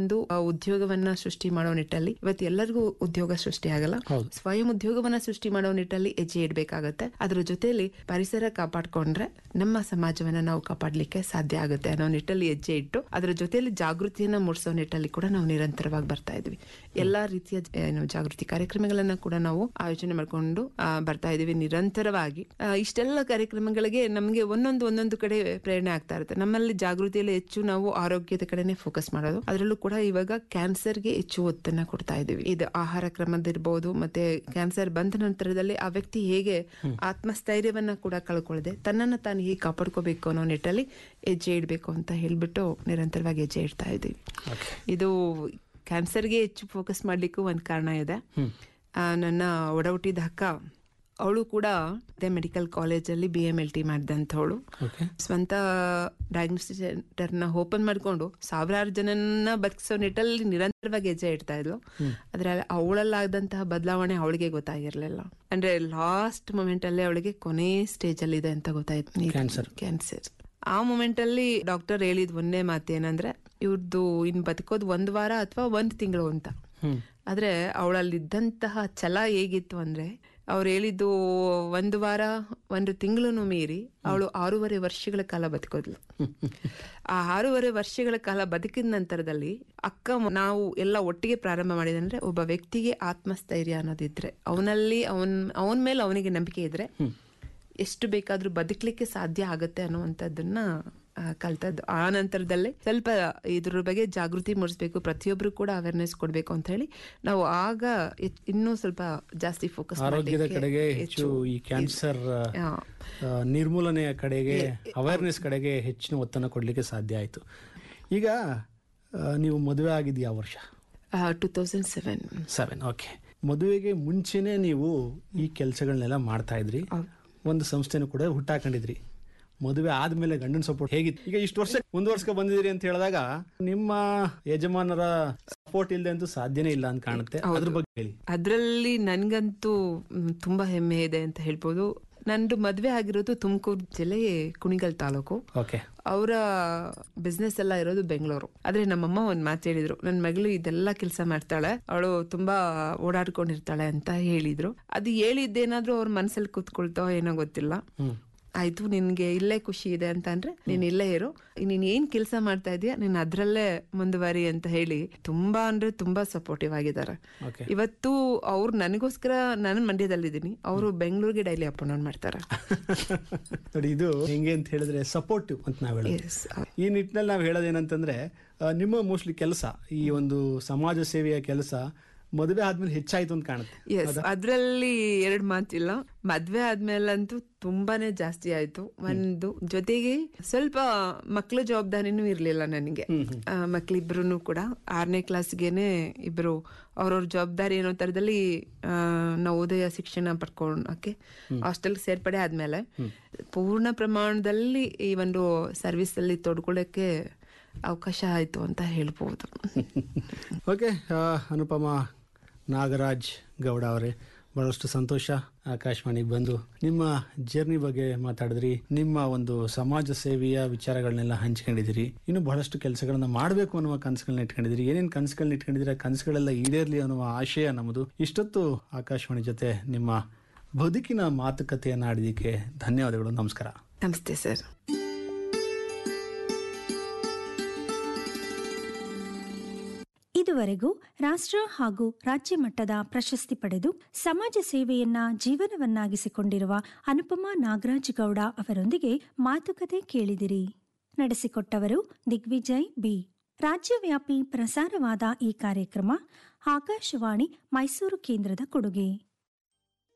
ಒಂದು ಆ, ಉದ್ಯೋಗವನ್ನ ಸೃಷ್ಟಿ ಮಾಡೋ ನಿಟ್ಟಲ್ಲಿ ಇವತ್ತು ಎಲ್ಲರಿಗೂ ಉದ್ಯೋಗ ಸೃಷ್ಟಿ ಆಗಲ್ಲ ಹೌದು. ಸ್ವಯಂ ಉದ್ಯೋಗವನ್ನ ಸೃಷ್ಟಿ ಮಾಡೋ ನಿಟ್ಟಲ್ಲಿ ಹೆಜ್ಜೆ ಇಡಬೇಕಾಗತ್ತೆ ಅದ್ರ ಜೊತೆಯಲ್ಲಿ ಪರಿಸರ ಕಾಪಾಡ್ಕೊಂಡ್ರೆ ನಮ್ಮ ಸಮಾಜವನ್ನ ನಾವು ಕಾಪಾಡ್ಲಿಕ್ಕೆ ಸಾಧ್ಯ ಆಗುತ್ತೆ ಅನ್ನೋ ನಿಟ್ಟಲ್ಲಿ ಹೆಜ್ಜೆ ಇಟ್ಟು ಅದ್ರ ಜೊತೆಯಲ್ಲಿ ಜಾಗೃತಿಯನ್ನ ಮೂಡಿಸೋ ನಿಟ್ಟಲ್ಲಿ ಕೂಡ ನಾವು ನಿರಂತರವಾಗಿ ಬರ್ತಾ ಇದ್ವಿ ಎಲ್ಲಾ ರೀತಿಯ ಏನು ಜಾಗೃತಿ ಕಾರ್ಯಕ್ರಮಗಳನ್ನ ಕೂಡ ನಾವು ಆಯೋಜನೆ ಮಾಡ್ಕೊಂಡು ಆ, ಬರ್ತಾ ಇದೀವಿ ನಿರಂತರವಾಗಿ ಆ, ಇಷ್ಟೆಲ್ಲ ಕಾರ್ಯಕ್ರಮಗಳಿಗೆ ನಮಗೆ ಒಂದೊಂದು ಒಂದೊಂದು ಕಡೆ ಪ್ರೇರಣೆ ಆಗ್ತಾ ಇರುತ್ತೆ ನಮ್ಮಲ್ಲಿ ಜಾಗೃತಿಯಲ್ಲಿ ಹೆಚ್ಚು ನಾವು ಆರೋಗ್ಯದ ಕಡೆನೆ ಫೋಕಸ್ ಮಾಡೋದು ಅದರಲ್ಲೂ ಕೂಡ ಇವಾಗ ಕ್ಯಾನ್ಸರ್ಗೆ ಹೆಚ್ಚು ಒತ್ತನ್ನ ಕೊಡ್ತಾ ಇದೀವಿ ಇದು ಆಹಾರ ಕ್ರಮದಿರ್ಬೋದು ಮತ್ತೆ ಕ್ಯಾನ್ಸರ್ ಬಂದ ನಂತರದಲ್ಲಿ ಆ ವ್ಯಕ್ತಿ ಹೇಗೆ ಆತ್ಮಸ್ಥೈರ್ಯವನ್ನ ಕೂಡ ಕಳ್ಕೊಳ್ಳದೆ ತನ್ನನ್ನ ತಾನು ಹೇಗೆ ಕಾಪಾಡ್ಕೋಬೇಕು ಅನ್ನೋ ನಿಟ್ಟಲ್ಲಿ ಹೆಜ್ಜೆ ಇಡಬೇಕು ಅಂತ ಹೇಳ್ಬಿಟ್ಟು ನಿರಂತರವಾಗಿ ಹೆಜ್ಜೆ ಇಡ್ತಾ ಇದೀವಿ ಇದು ಕ್ಯಾನ್ಸರ್ಗೆ ಹೆಚ್ಚು ಫೋಕಸ್ ಮಾಡ್ಲಿಕ್ಕೂ ಒಂದು ಕಾರಣ ಇದೆ ಆ, ನನ್ನ ಒಡ ಹುಟ್ಟಿದ ಅಕ್ಕ ಅವಳು ಕೂಡ ಅದೇ ಮೆಡಿಕಲ್ ಕಾಲೇಜಲ್ಲಿ ಬಿ ಎಂ ಎಲ್ ಟಿ ಮಾಡಿದಂಥವಳು ಓಕೆ ಸ್ವಂತ ಡಯಾಗ್ನೋಸ್ಟಿಕ್ ಸೆಂಟರ್ನ ಓಪನ್ ಮಾಡ್ಕೊಂಡು ಸಾವಿರಾರು ಜನನ ಬದುಕಿಸೋ ನಿಟ್ಟಲ್ಲಿ ನಿರಂತರವಾಗಿ ಹೆಜ್ಜೆ ಇಡ್ತಾ ಇದ್ಲು ಆದ್ರೆ ಅವಳಲ್ಲಾದಂತಹ ಬದಲಾವಣೆ ಅವಳಿಗೆ ಗೊತ್ತಾಗಿರ್ಲಿಲ್ಲ ಅಂದ್ರೆ ಲಾಸ್ಟ್ ಮೊಮೆಂಟ್ ಅಲ್ಲಿ ಅವಳಿಗೆ ಕೊನೆ ಸ್ಟೇಜ್ ಅಲ್ಲಿ ಇದೆ ಅಂತ ಗೊತ್ತಾಯ್ತು Cancer. ಕ್ಯಾನ್ಸರ್ ಆ ಮೊಮೆಂಟ್ ಅಲ್ಲಿ ಡಾಕ್ಟರ್ ಹೇಳಿದ್ ಒಂದೇ ಮಾತು ಏನಂದ್ರೆ ಇವ್ರದ್ದು ಇನ್ ಬದುಕೋದು ಒಂದ್ ವಾರ ಅಥವಾ ಒಂದ್ ತಿಂಗಳು ಅಂತ ಹ್ಮ್ ಆದ್ರೆ ಅವಳಲ್ಲಿದ್ದಂತಹ ಛಲ ಹೇಗಿತ್ತು ಅಂದ್ರೆ ಅವ್ರು ಹೇಳಿದ್ದು ಒಂದು ವಾರ ಒಂದು ತಿಂಗಳನ್ನು ಮೀರಿ ಅವಳು ಆರೂವರೆ ವರ್ಷಗಳ ಕಾಲ ಬದುಕೋದ್ಲು ಆ ಆರೂವರೆ ವರ್ಷಗಳ ಕಾಲ ಬದುಕಿದ ನಂತರದಲ್ಲಿ ಅಕ್ಕ ಮ- ನಾವು ಎಲ್ಲ ಒಟ್ಟಿಗೆ ಪ್ರಾರಂಭ ಮಾಡಿದಂದ್ರೆ ಒಬ್ಬ ವ್ಯಕ್ತಿಗೆ ಆತ್ಮಸ್ಥೈರ್ಯ ಅನ್ನೋದಿದ್ರೆ ಅವನಲ್ಲಿ ಅವನ್ ಅವನ ಮೇಲೆ ಅವನಿಗೆ ನಂಬಿಕೆ ಇದ್ರೆ ಎಷ್ಟು ಬೇಕಾದ್ರೂ ಬದುಕಲಿಕ್ಕೆ ಸಾಧ್ಯ ಆಗತ್ತೆ ಅನ್ನುವಂಥದ್ದನ್ನ ಆ, ಕಲ್ತದ್ದು ಆ ನಂತರದಲ್ಲೇ ಸ್ವಲ್ಪ ಇದ್ರ ಬಗ್ಗೆ ಜಾಗೃತಿ ಮೂಡಿಸ್ಬೇಕು ಪ್ರತಿಯೊಬ್ರು ಕೂಡ ಅವೇರ್ನೆಸ್ ಕೊಡ್ಬೇಕು ಅಂತ ಹೇಳಿ ನಾವು ಆಗ ಇತ್- ಇನ್ನೂ ಸ್ವಲ್ಪ ಜಾಸ್ತಿ ಫೋಕಸ್ ಆರೋಗ್ಯದ ಕಡೆಗೆ ಹೆಚ್ಚು ಈ ಕ್ಯಾನ್ಸರ್ ಆ, ನಿರ್ಮೂಲನೆಯ ಕಡೆಗೆ ಅವೇರ್ನೆಸ್ ಕಡೆಗೆ ಹೆಚ್ಚಿನ ಒತ್ತನ್ನು ಕೊಡಲಿಕ್ಕೆ ಸಾಧ್ಯ ಆಯಿತು ಈಗ ಆ, ನೀವು ಮದುವೆ ಆಗಿದ್ದು ಯಾವ ವರ್ಷ two thousand seven seven okay ಮದುವೆಗೆ ಮುಂಚೆನೆ ನೀವು ಈ ಕೆಲಸಗಳನ್ನೆಲ್ಲ ಮಾಡ್ತಾ ಇದ್ರಿ ಒಂದು ಸಂಸ್ಥೆನೂ ಕೂಡ ಹುಟ್ಟಾಕೊಂಡಿದ್ರಿ ಮದುವೆ ಆದ್ಮೇಲೆ ಗಂಡನ ಸಪೋರ್ಟ್ ಹೇಗಿತ್ತು ಈಗ ಇಷ್ಟು ವರ್ಷ ಮುಂದುವರ್ಸ್ಕೊ ಬಂದಿದ್ದೀರಿ ಅಂತ ಹೇಳಿದಾಗ ನಿಮ್ಮ ಯಜಮಾನರ ಸಪೋರ್ಟ್ ಇಲ್ಲದೆ ಅಂತೂ ಸಾಧ್ಯನೇ ಇಲ್ಲ ಅಂತ ಕಾಣುತ್ತೆ ಅದ್ರ ಬಗ್ಗೆ ಹೇಳಿ ಅದರಲ್ಲಿ ನನ್ಗಂತೂ ಮ್, ತುಂಬಾ ಹೆಮ್ಮೆ ಇದೆ ಅಂತ ಹೇಳ್ಬೋದು ನಂದು ಮದ್ವೆ ಆಗಿರೋದು ತುಮಕೂರು ಜಿಲ್ಲೆ ಕುಣಿಗಲ್ ತಾಲೂಕು ಓಕೆ ಅವರ ಬಿಸ್ನೆಸ್ ಎಲ್ಲ ಇರೋದು ಬೆಂಗಳೂರು ಆದ್ರೆ ನಮ್ಮಮ್ಮ ಒಂದ್ ಮಾತು ಹೇಳಿದ್ರು ನನ್ ಮಗಳು ಇದೆಲ್ಲ ಕೆಲಸ ಮಾಡ್ತಾಳೆ ಅವಳು ತುಂಬಾ ಓಡಾಡ್ಕೊಂಡಿರ್ತಾಳೆ ಅಂತ ಹೇಳಿದ್ರು ಅದು ಹೇಳಿದ್ದೇನಾದ್ರೂ ಅವ್ರ ಮನ್ಸಲ್ಲಿ ಕೂತ್ಕೊಳ್ತೋ ಏನೋ ಗೊತ್ತಿಲ್ಲ ಹ್ಮ್ ಆಯ್ತು ನಿನ್ಗೆ ಇಲ್ಲೇ ಖುಷಿ ಇದೆ ಅಂತ ಅಂದ್ರೆ ನೀನ್ ಇಲ್ಲೇ ಇರು ನೀನ್ ಏನ್ ಕೆಲಸ ಮಾಡ್ತಾ ಇದೀಯ ನೀನ್ ಅದ್ರಲ್ಲೇ ಮುಂದುವರಿ ಅಂತ ಹೇಳಿ ತುಂಬಾ ಅಂದ್ರೆ ತುಂಬಾ ಸಪೋರ್ಟಿವ್ ಆಗಿದ್ದಾರೆ ಓಕೆ ಇವತ್ತು ಅವ್ರು ನನಗೋಸ್ಕರ ನಾನು ಮಂಡ್ಯದಲ್ಲಿದ್ದೀನಿ ಅವರು ಬೆಂಗಳೂರಿಗೆ ಡೈಲಿ ಅಪ್ ಡೌನ್ ಮಾಡ್ತಾರೆ ನೋಡಿ ಇದು ಹೆಂಗೆ ಅಂತ ಹೇಳಿದ್ರೆ ಸಪೋರ್ಟಿವ್ ಅಂತ ನಾವ್ ಹೇಳೋದು Yes. ಈ ನಿಟ್ಟಿನಲ್ಲಿ ನಾವು ಹೇಳೋದೇನಂತಂದ್ರೆ ಆ, ನಿಮ್ಮ ಮೋಸ್ಟ್ಲಿ ಕೆಲಸ ಈ ಒಂದು ಸಮಾಜ ಸೇವೆಯ ಕೆಲಸ ಮದುವೆ ಆದ್ಮೇಲೆ ಹೆಚ್ಚಾಯ್ತು ಅಂತ ಕಾಣುತ್ತೆ ಎಸ್ ಅದ್ರಲ್ಲಿ ಎರಡ್ ಮಾತಿಲ್ಲ ಮದ್ವೆ ಆದ್ಮೇಲಂತೂ ತುಂಬಾನೇ ಜಾಸ್ತಿ ಆಯ್ತು ಒಂದು ಜೊತೆಗೆ ಸ್ವಲ್ಪ ಮಕ್ಳ ಜವಾಬ್ದಾರಿನೂ ಇರ್ಲಿಲ್ಲ ನನಗೆ ಆ, ಮಕ್ಳಿಬ್ರು ಕೂಡ ಆರನೇ ಕ್ಲಾಸ್ಗೆನೆ ಇಬ್ರು ಅವ್ರವ್ರ ಜವಾಬ್ದಾರಿ ಏನೋ ತರದಲ್ಲಿ ಆ, ನವೋದಯ ಶಿಕ್ಷಣ ಪಡ್ಕೊಳಕ್ಕೆ ಹಾಸ್ಟೆಲ್ ಸೇರ್ಪಡೆ ಆದ್ಮೇಲೆ ಪೂರ್ಣ ಪ್ರಮಾಣದಲ್ಲಿ ಈ ಒಂದು ಸರ್ವಿಸ್ ಅಲ್ಲಿ ತೊಡ್ಕೊಳ್ಳಕ್ಕೆ ಅವಕಾಶ ಆಯ್ತು ಅಂತ ಹೇಳ್ಬೋದು ಓಕೆ ಆ, ಅನುಪಮ ನಾಗರಾಜ್ ಗೌಡ ಅವರೇ ಬಹಳಷ್ಟು ಸಂತೋಷ ಆಕಾಶವಾಣಿಗೆ ಬಂದು ನಿಮ್ಮ ಜರ್ನಿ ಬಗ್ಗೆ ಮಾತಾಡಿದ್ರಿ ನಿಮ್ಮ ಒಂದು ಸಮಾಜ ಸೇವೆಯ ವಿಚಾರಗಳನ್ನೆಲ್ಲ ಹಂಚ್ಕೊಂಡಿದ್ದೀರಿ ಇನ್ನು ಬಹಳಷ್ಟು ಕೆಲಸಗಳನ್ನ ಮಾಡಬೇಕು ಅನ್ನುವ ಕನಸುಗಳನ್ನ ಇಟ್ಕೊಂಡಿದ್ದೀರಿ ಏನೇನು ಕನಸುಗಳನ್ನ ಇಟ್ಕೊಂಡಿದ್ದೀರಿ ಆ ಕನಸುಗಳೆಲ್ಲ ಈಡೇರ್ಲಿ ಅನ್ನುವ ಆಶಯ ನಮ್ಮದು ಇಷ್ಟೊತ್ತು ಆಕಾಶವಾಣಿ ಜೊತೆ ನಿಮ್ಮ ಬದುಕಿನ ಮಾತುಕತೆಯನ್ನ ಆಡಿದ್ದಕ್ಕೆ ಧನ್ಯವಾದಗಳು ನಮಸ್ಕಾರ ನಮಸ್ತೆ ಸರ್ ಇದುವರೆಗೂ ರಾಷ್ಟ್ರ ಹಾಗೂ ರಾಜ್ಯ ಮಟ್ಟದ ಪ್ರಶಸ್ತಿ ಪಡೆದು ಸಮಾಜ ಸೇವೆಯನ್ನ ಜೀವನವನ್ನಾಗಿಸಿಕೊಂಡಿರುವ ಅನುಪಮಾ ನಾಗರಾಜ್ ಗೌಡ ಅವರೊಂದಿಗೆ ಮಾತುಕತೆ ಕೇಳಿದಿರಿ ನಡೆಸಿಕೊಟ್ಟವರು ದಿಗ್ವಿಜಯ್ ಬಿ ರಾಜ್ಯವ್ಯಾಪಿ ಪ್ರಸಾರವಾದ ಈ ಕಾರ್ಯಕ್ರಮ ಆಕಾಶವಾಣಿ ಮೈಸೂರು ಕೇಂದ್ರದ ಕೊಡುಗೆ